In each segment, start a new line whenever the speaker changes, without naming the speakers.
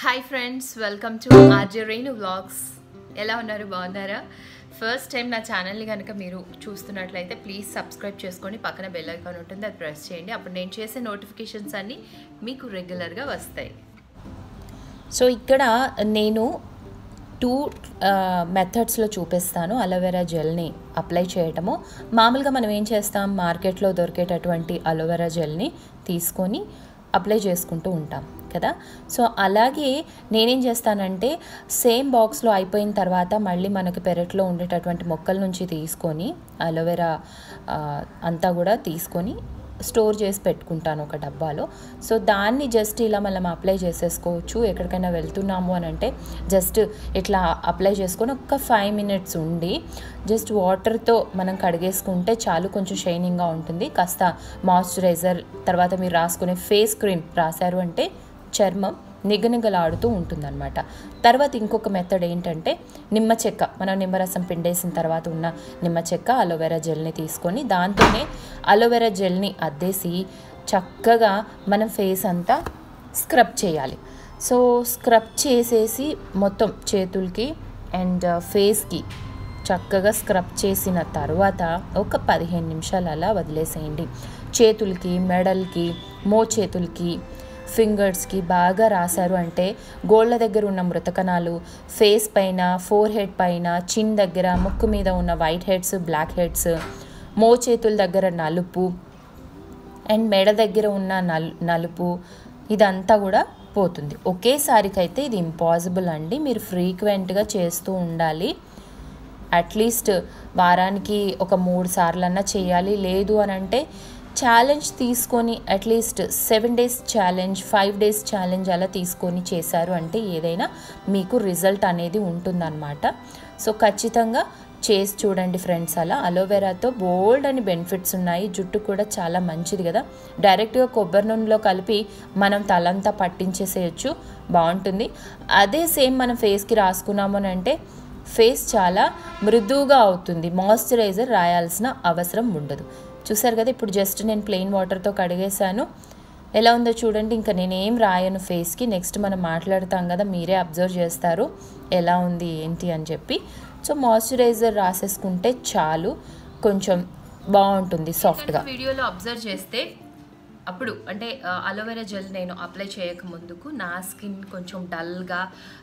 hi friends welcome to RJ Renu vlogs ఎలా ఉన్నారు బాగున్నారా ఫస్ట్ టైం నా ఛానల్ని కనుక మీరు చూస్తున్నట్లయితే ప్లీజ్ సబ్స్క్రైబ్ చేసుకొని పక్కన బెల్ ఐకాన్ ఉంటుంది అది ప్రెస్ చేయండి అప్పుడు నేను చేసే నోటిఫికేషన్స్ అన్నీ మీకు రెగ్యులర్గా వస్తాయి
సో ఇక్కడ నేను టూ మెథడ్స్లో చూపిస్తాను అలోవెరా జెల్ని అప్లై చేయటము మామూలుగా మనం ఏం చేస్తాం మార్కెట్లో దొరికేటటువంటి అలోవెరా జెల్ని తీసుకొని అప్లై చేసుకుంటూ ఉంటాం కదా సో అలాగే నేనేం చేస్తానంటే సేమ్ బాక్స్లో అయిపోయిన తర్వాత మళ్ళీ మనకి పెరట్లో ఉండేటటువంటి మొక్కల నుంచి తీసుకొని అలోవెరా ఆ, అంతా కూడా తీసుకొని స్టోర్ చేసి పెట్టుకుంటాను ఒక డబ్బాలో సో దాన్ని జస్ట్ ఇలా మనం అప్లై చేసేసుకోవచ్చు ఎక్కడికైనా వెళ్తున్నాము అని అంటే జస్ట్ ఇట్లా అప్లై చేసుకొని ఒక్క ఫైవ్ మినిట్స్ ఉండి జస్ట్ వాటర్తో మనం కడిగేసుకుంటే చాలు కొంచెం షైనింగ్గా ఉంటుంది కాస్త మాయిశ్చరైజర్ తర్వాత మీరు రాసుకునే ఫేస్ క్రీమ్ రాశారు అంటే చర్మం నిగనిగలాడుతూ ఉంటుందన్నమాట తర్వాత ఇంకొక మెథడ్ ఏంటంటే నిమ్మ చెక్క మనం నిమ్మరసం పిండేసిన తర్వాత ఉన్న నిమ్మ చెక్క అలోవెరా జెల్ని తీసుకొని దాంతోనే అలోవెరా జెల్ని అద్దేసి చక్కగా మనం ఫేస్ అంతా స్క్రబ్ చేయాలి సో స్క్రబ్ చేసేసి మొత్తం చేతులకి అండ్ ఫేస్కి చక్కగా స్క్రబ్ చేసిన తర్వాత ఒక పదిహేను నిమిషాలు అలా వదిలేసేయండి చేతులకి మెడల్కి మోచేతులకి ఫింగర్స్కి బాగా రాశారు అంటే గోళ్ళ దగ్గర ఉన్న మృతకణాలు ఫేస్ పైన ఫోర్ హెడ్ పైన చిన్ దగ్గర ముక్కు మీద ఉన్న వైట్ హెడ్స్ బ్లాక్ హెడ్స్ మోచేతుల దగ్గర నలుపు అండ్ మెడ దగ్గర ఉన్న నల్ నలుపు ఇదంతా కూడా పోతుంది ఒకేసారికైతే ఇది ఇంపాసిబుల్ అండి మీరు ఫ్రీక్వెంట్గా చేస్తూ ఉండాలి అట్లీస్ట్ వారానికి ఒక మూడు సార్లన్నా చేయాలి లేదు అని అంటే ఛాలెంజ్ తీసుకొని at least seven days challenge five days challenge అలా తీసుకొని చేశారు అంటే ఏదైనా మీకు రిజల్ట్ అనేది ఉంటుందన్నమాట సో ఖచ్చితంగా చేసి చూడండి ఫ్రెండ్స్ అలా అలోవెరాతో బోల్డ్ అని బెనిఫిట్స్ ఉన్నాయి జుట్టు కూడా చాలా మంచిది కదా డైరెక్ట్గా కొబ్బరి నూనెలో కలిపి మనం తలంతా పట్టించేసేయచ్చు బాగుంటుంది అదే సేమ్ మనం ఫేస్కి రాసుకున్నాము అని అంటే ఫేస్ చాలా మృదువుగా అవుతుంది మాయిశ్చరైజర్ రాయాల్సిన అవసరం ఉండదు చూసారు కదా ఇప్పుడు జస్ట్ నేను ప్లెయిన్ వాటర్తో కడిగేశాను ఎలా ఉందో చూడండి ఇంకా నేనేం రాయను ఫేస్కి నెక్స్ట్ మనం మాట్లాడతాం కదా మీరే అబ్జర్వ్ చేస్తారు ఎలా ఉంది ఏంటి అని చెప్పి సో మాయిశ్చరైజర్ రాసేసుకుంటే చాలు కొంచెం బాగుంటుంది సాఫ్ట్గా
వీడియోలో అబ్జర్వ్ చేస్తే అప్పుడు అంటే అలోవెరా జెల్ నేను అప్లై చేయక ముందుకు నా స్కిన్ కొంచెం డల్గా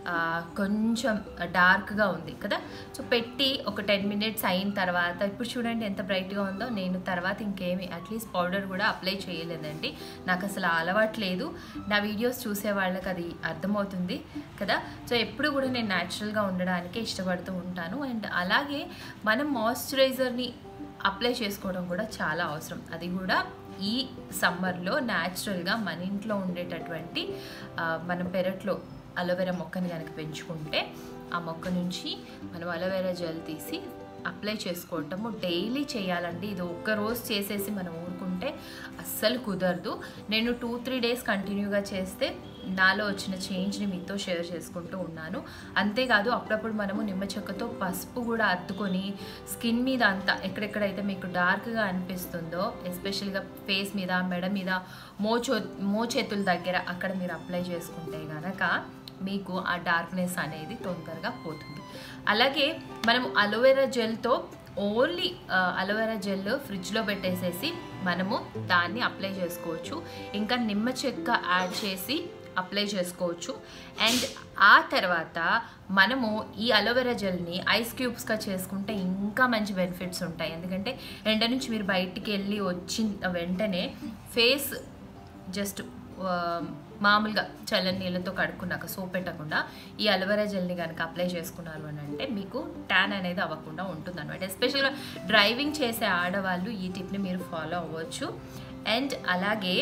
కొంచెం డార్క్గా ఉంది కదా సో పెట్టి ఒక టెన్ మినిట్స్ అయిన తర్వాత ఇప్పుడు చూడండి ఎంత బ్రైట్గా ఉందో నేను తర్వాత ఇంకేమి అట్లీస్ట్ పౌడర్ కూడా అప్లై చేయలేదండి నాకు అసలు అలవాటు లేదు నా వీడియోస్ చూసే వాళ్ళకి అది అర్థమవుతుంది కదా సో ఎప్పుడు కూడా నేను న్యాచురల్గా ఉండడానికే ఇష్టపడుతూ ఉంటాను అండ్ అలాగే మనం మాయిశ్చరైజర్ని అప్లై చేసుకోవడం కూడా చాలా అవసరం అది కూడా ఈ సమ్మర్లో న్యాచురల్గా మన ఇంట్లో ఉండేటటువంటి ఆ, మన పెరట్లో అలోవెరా మొక్కని కనుక పెంచుకుంటే ఆ మొక్క నుంచి మనం అలోవెరా జెల్ తీసి అప్లై చేసుకోవటము డైలీ చేయాలండి ఇది ఒక్క రోజు చేసేసి మనం ఊరుకుంటే అస్సలు కుదరదు నేను టూ త్రీ డేస్ కంటిన్యూగా చేస్తే నాలో వచ్చిన చేంజ్ని మీతో షేర్ చేసుకుంటూ ఉన్నాను అంతేకాదు అప్పుడప్పుడు మనము నిమ్మ చెక్కతో పసుపు కూడా అద్దుకొని స్కిన్ మీద అంతా ఎక్కడెక్కడైతే మీకు డార్క్గా అనిపిస్తుందో ఎస్పెషల్గా ఫేస్ మీద మెడ మీద మోచో మోచేతుల దగ్గర అక్కడ మీరు అప్లై చేసుకుంటే కనుక మీకు ఆ డార్క్నెస్ అనేది తొందరగా పోతుంది అలాగే మనం అలోవెరా జెల్తో ఓన్లీ అలోవెరా జెల్ ఫ్రిడ్జ్లో పెట్టేసేసి మనము దాన్ని అప్లై చేసుకోవచ్చు ఇంకా నిమ్మ చెక్క యాడ్ చేసి అప్లై చేసుకోవచ్చు అండ్ ఆ తర్వాత మనము ఈ అలోవెరా జెల్ని ఐస్ క్యూబ్స్గా చేసుకుంటే ఇంకా మంచి బెనిఫిట్స్ ఉంటాయి ఎందుకంటే ఎండ నుంచి మీరు బయటికి వెళ్ళి వచ్చిన వెంటనే ఫేస్ జస్ట్ ఆ, మామూలుగా చల్లని నీళ్ళతో కడుక్కున్నాక సోప్ పెట్టకుండా ఈ అలోవెరా జెల్ని కనుక అప్లై చేసుకున్నారు అని అంటే మీకు ట్యాన్ అనేది అవ్వకుండా ఉంటుంది అనమాట ఎస్పెషల్గా డ్రైవింగ్ చేసే ఆడవాళ్ళు ఈ టిప్ని మీరు ఫాలో అవ్వచ్చు అండ్ అలాగే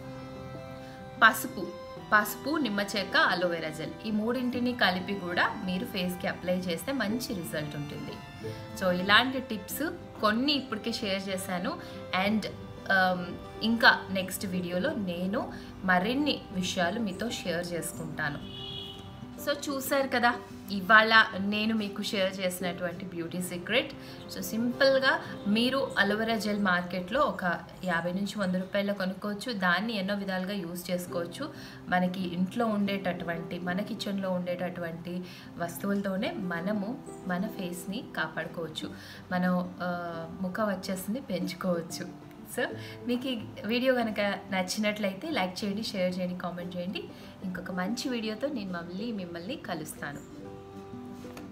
పసుపు పసుపు నిమ్మ చెక్క అలోవెరా జెల్ ఈ మూడింటిని కలిపి కూడా మీరు ఫేస్కి అప్లై చేస్తే మంచి రిజల్ట్ ఉంటుంది సో ఇలాంటి టిప్స్ కొన్ని ఇప్పటికే షేర్ చేశాను అండ్ ఇంకా నెక్స్ట్ వీడియోలో నేను మరిన్ని విషయాలు మీతో షేర్ చేసుకుంటాను సో చూసారు కదా ఇవాళ నేను మీకు షేర్ చేసినటువంటి బ్యూటీ సీక్రెట్ సో సింపుల్గా మీరు అలోవెరా జెల్ మార్కెట్లో ఒక యాభై నుంచి వంద రూపాయలు కొనుక్కోవచ్చు దాన్ని ఎన్నో విధాలుగా యూస్ చేసుకోవచ్చు మనకి ఇంట్లో ఉండేటటువంటి మన కిచెన్లో ఉండేటటువంటి వస్తువులతోనే మనము మన ఫేస్ని కాపాడుకోవచ్చు మనం ఆ, ముఖ వచ్చేసింది పెంచుకోవచ్చు సో మీకు ఈ వీడియో కనుక నచ్చినట్లయితే లైక్ చేయండి షేర్ చేయండి కామెంట్ చేయండి ఇంకొక మంచి వీడియోతో నేను మళ్ళీ మిమ్మల్ని కలుస్తాను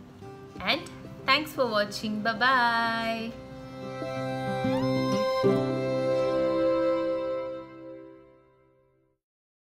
and thanks for watching bye